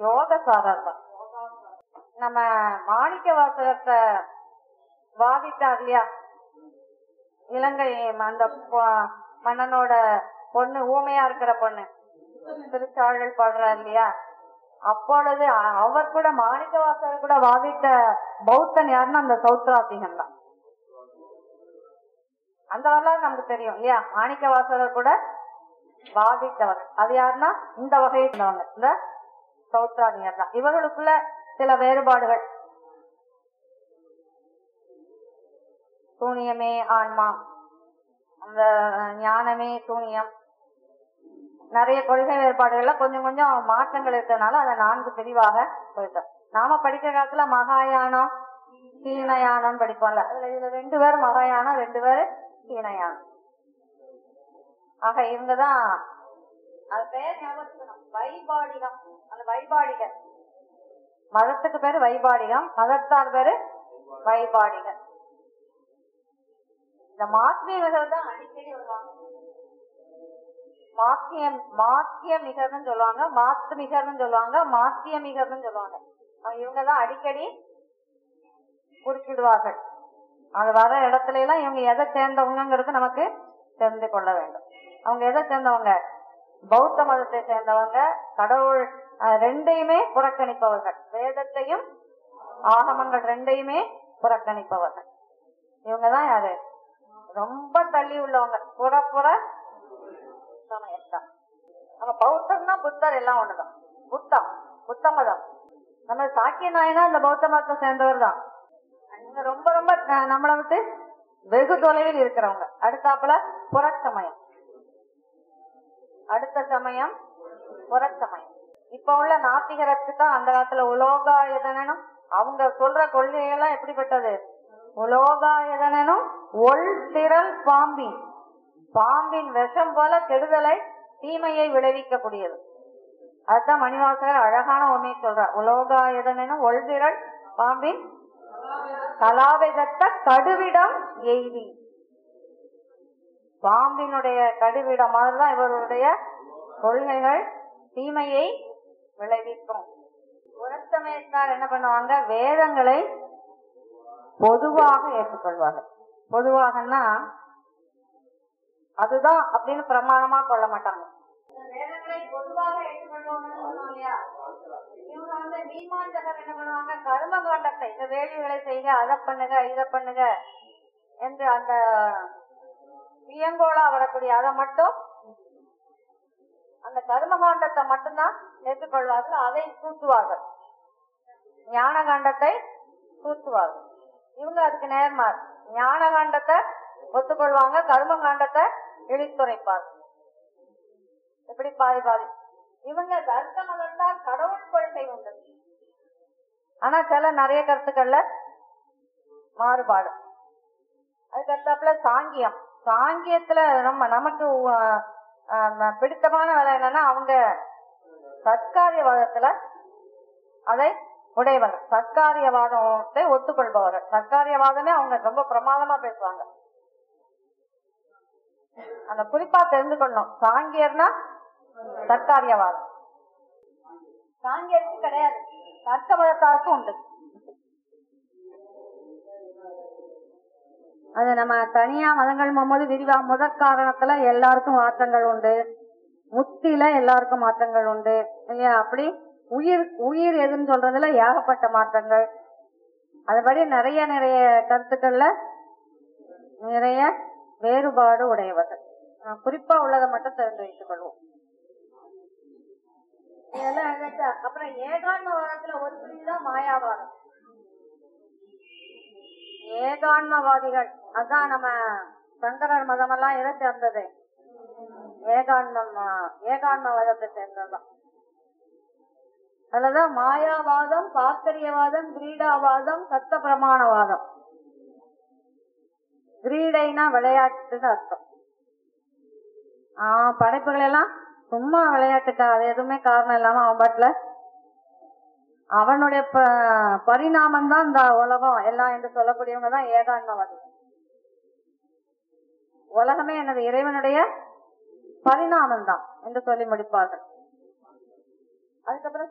யோகசாரர் தான் நம்ம மாணிக்க வாசகத்தை வாதிட்டார் இல்லையா இலங்கை அந்த பொ- மன்னனோட பொண்ணு ஊமையா இருக்கிற பொண்ணு திருச்சாழல் பாடுறார் இல்லையா அப்பொழுது அ- அவர் கூட மாணிக்க வாசகர் கூட வாதிட்ட பௌத்தன் யாருன்னா அந்த சௌத்ராசிகன் தான் அந்த வரலாறு நமக்கு தெரியும் இல்லையா மாணிக்க வாசகர் கூட வாதிட்டவர் அது யாருன்னா இந்த வகையை சேர்ந்தவங்க இந்த சௌத்ராதிகர் தான் இவர்களுக்குள்ள சில வேறுபாடுகள் சூனியமே ஆன்மா அந்த ஞானமே சூனியம் நிறைய கொள்கை வேறுபாடுகள்ல கொஞ்சம் கொஞ்சம் மாற்றங்கள் இருக்கிறதுனால அதை நான்கு பிரிவாக போயிட்டோம் நாம படிக்கிற காலத்துல மகாயானம் சீனயானம் படிப்போம்ல அதுல இதுல ரெண்டு பேர் மகாயானம் ரெண்டு பேர் சீனயானம் ஆக இவங்கதான் அது பெயர் ஞாபகம் வச்சுக்கணும். வைபாடிகம் அந்த வைபாடிகர் மதத்துக்கு பேரு வைபாடிகம் மதத்தார் பேரு வைபாடிகர் இந்த மாத்மியர்கள் தான் அடிக்கடி வருவாங்க மாத்தியம் மாத்திய மிகர்னு சொல்லுவாங்க மாத்து மிகர்னு சொல்லுவாங்க மாத்திய மிகர்னு சொல்லுவாங்க இவங்க தான் அடிக்கடி குறிப்பிடுவார்கள் அது வர இடத்துல எல்லாம் இவங்க எதை சேர்ந்தவங்கிறது நமக்கு தெரிந்து கொள்ள வேண்டும் அவங்க எதை சேர்ந்தவங்க பௌத்த மதத்தை சேர்ந்தவங்க கடவுள் அஹ், ரெண்டையுமே புறக்கணிப்பவர்கள் வேதத்தையும் ஆகமங்கள் ரெண்டையுமே புறக்கணிப்பவர்கள் இவங்க தான் யாரு ரொம்ப தள்ளி உள்ளவங்க புற புற சமயத்தான் நம்ம பௌத்தம்னா புத்தர் எல்லாம் ஒண்ணுதான் புத்தம் புத்த மதம் நம்ம சாக்கிய நாயனா அந்த பௌத்த மதத்தை சேர்ந்தவர் தான் இவங்க ரொம்ப ரொம்ப அஹ், நம்மளை விட்டு வெகு தொலைவில் இருக்கிறவங்க அடுத்தாப்புல புறச்சமயம் அடுத்த சமயம் புறச்சமயம் இப்ப உள்ள நாத்திகரத்துக்கு தான் அந்த காலத்துல உலோகாயுதனும் அவங்க சொல்ற கொள்கைகள்லாம் எப்படிப்பட்டது உலோகாயுதனும் ஒள் திரள் பாம்பின் பாம்பின் விஷம் போல கெடுதலை தீமையை விளைவிக்கக்கூடியது அதுதான் மணிவாசகர் அழகான உண்மையை சொல்றார் உலோகாயுதனும் ஒள்திரள் பாம்பின் கலாவிதத்த கடுவிடம் எய்தி பாம்பினுடைய கடுவிடம் மாதிரிதான் இவருடைய கொள்கைகள் தீமையை விளைவிக்கும் புறத்தமயத்தார் என்ன பண்ணுவாங்க வேதங்களை பொதுவாக ஏற்றுக்கொள்வார்கள் பொதுவாகன்னா அதுதான் அப்படின்னு பிரமாணமா கொள்ள மாட்டாங்க வேதங்களை பொதுவாக ஏற்றுக்கொள்வாங்கன்னு சொன்னோம் இல்லையா இவங்க வந்து மீமாஞ்சகர் என்ன பண்ணுவாங்க கர்ம காண்டத்தை இந்த வேள்விகளை செய்க அதை பண்ணுங்க இதை பண்ணுங்க என்று அந்த பியங்கோலா வரக்கூடிய அதை மட்டும் அந்த கர்மகாண்டத்தை மட்டும்தான் ஏற்றுக்கொள்வார்கள் அதை கூட்டுவார்கள் ஞான காண்டத்தை கூட்டுவார்கள் இவங்க அதுக்கு நேர்மார் ஞான காண்டத்தை ஒத்துக்கொள்வாங்க கர்ம காண்டத்தை இழித்துரைப்பார்கள் இப்படி பாதி பாதி இவங்க தர்க்க மதத்தால் கடவுள் கொள்கை உண்டு ஆனா சில நிறைய கருத்துக்கள்ல மாறுபாடு அதுக்கடுத்தாப்புல சாங்கியம் சாங்கியத்துல நம்ம நமக்கு அஹ், அஹ், பிடித்தமான வேலை என்னன்னா அவங்க சத்காரியவாதத்துல அதை உடையவர்கள் சத்காரியவாதத்தை ஒத்துக்கொள்பவர்கள் சத்காரியவாதமே அவங்க ரொம்ப பிரமாதமா பேசுவாங்க அந்த குறிப்பா தெரிந்து கொள்ளணும் சாங்கியர்னா சத்காரியவாதம் சாங்கியருக்கு கிடையாது தர்க்க மதத்தாருக்கும் உண்டு அது நம்ம தனியா மதங்கள் போகும்போது விரிவா முதற் காரணத்துல எல்லாருக்கும் மாற்றங்கள் உண்டு முத்தில எல்லாருக்கும் மாற்றங்கள் உண்டு இல்லையா அப்படி உயிர் உயிர் எதுன்னு சொல்றதுல ஏகப்பட்ட மாற்றங்கள் அதுபடி நிறைய நிறைய கருத்துக்கள்ல நிறைய வேறுபாடு உடையவர்கள் நான் குறிப்பா உள்ளதை மட்டும் தெரிந்து வைத்துக் கொள்வோம் இதெல்லாம் எழுதிட்டா. அப்புறம் ஏகான்மவாதத்துல ஒரு பிரிவுதான் மாயாவாதம் ஏகான்மவாதிகள் அதான் நம்ம சங்கரர் மதமெல்லாம் எதை சேர்ந்தது ஏகான்மம் ஏகான்மவாதத்தை சேர்ந்ததுதான் அதுலதான் மாயாவாதம் பாஸ்கரியவாதம் கிரீடாவாதம் சத்த பிரமாணவாதம் கிரீடைனா விளையாட்டுன்னு அர்த்தம் ஆஹ் படைப்புகள் எல்லாம் சும்மா விளையாட்டுக்கா அது எதுவுமே காரணம் இல்லாம அவன் பாட்டுல அவனுடைய ப- பரிணாமம் தான் இந்த உலகம் எல்லாம் என்று சொல்லக்கூடியவங்க தான் ஏகான்மவாதி உலகமே எனது இறைவனுடைய பரிணாமம் தான் என்று சொல்லி முடிப்பார்கள் அதுக்கப்புறம்